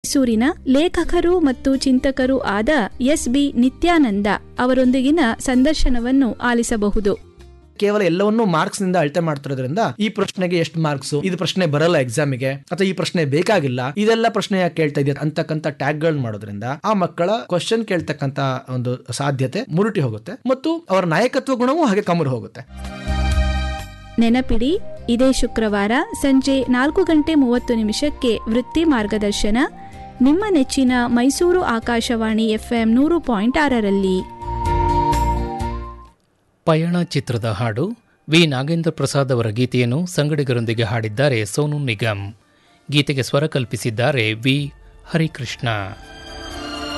ಮೈಸೂರಿನ ಲೇಖಕರು ಮತ್ತು ಚಿಂತಕರು ಆದ ಎಸ್ ಬಿ ನಿತ್ಯಾನಂದ ಅವರೊಂದಿಗಿನ ಸಂದರ್ಶನವನ್ನು ಆಲಿಸಬಹುದು ಕೇವಲ ಎಲ್ಲವನ್ನೂ ಮಾರ್ಕ್ಸ್ ನಿಂದ ಅಳತೆ ಮಾಡ್ತಿರೋದ್ರಿಂದ ಈ ಪ್ರಶ್ನೆಗೆ ಎಷ್ಟು ಮಾರ್ಕ್ಸ್ ಇದು ಪ್ರಶ್ನೆ ಬರಲ್ಲ ಎಕ್ಸಾಮಿಗೆ ಅಥವಾ ಈ ಪ್ರಶ್ನೆ ಬೇಕಾಗಿಲ್ಲ ಇದೆಲ್ಲ ಪ್ರಶ್ನೆ ಯಾಕೆ ಕೇಳ್ತಾ ಇದೆಯಾ ಅಂತಕ್ಕಂಥ ಟ್ಯಾಗ್ ಗಳನ್ನ ಮಾಡೋದ್ರಿಂದ ಆ ಮಕ್ಕಳ ಕ್ವಶನ್ ಕೇಳ್ತಕ್ಕಂತ ಒಂದು ಸಾಧ್ಯತೆ ಮುರುಟಿ ಹೋಗುತ್ತೆ ಮತ್ತು ಅವರ ನಾಯಕತ್ವ ಗುಣವೂ ಹಾಗೆ ಕಮ್ಮರು ಹೋಗುತ್ತೆ ನೆನಪಿಡಿ ಇದೇ ಶುಕ್ರವಾರ ಸಂಜೆ ನಾಲ್ಕು ಗಂಟೆ ಮೂವತ್ತು ನಿಮಿಷಕ್ಕೆ ವೃತ್ತಿ ಮಾರ್ಗದರ್ಶನ ನಿಮ್ಮ ನೆಚ್ಚಿನ ಮೈಸೂರು ಆಕಾಶವಾಣಿ ಎಫ್ಎಂ ನೂರು ಪಾಯಿಂಟ್ ಆರರಲ್ಲಿ ಪಯಣ ಚಿತ್ರದ ಹಾಡು ವಿ ನಾಗೇಂದ್ರ ಪ್ರಸಾದ್ ಅವರ ಗೀತೆಯನ್ನು ಸಂಗಡಿಗರೊಂದಿಗೆ ಹಾಡಿದ್ದಾರೆ ಸೋನು ನಿಗಮ್ ಗೀತೆಗೆ ಸ್ವರ ಕಲ್ಪಿಸಿದ್ದಾರೆ ವಿ ಹರಿಕೃಷ್ಣ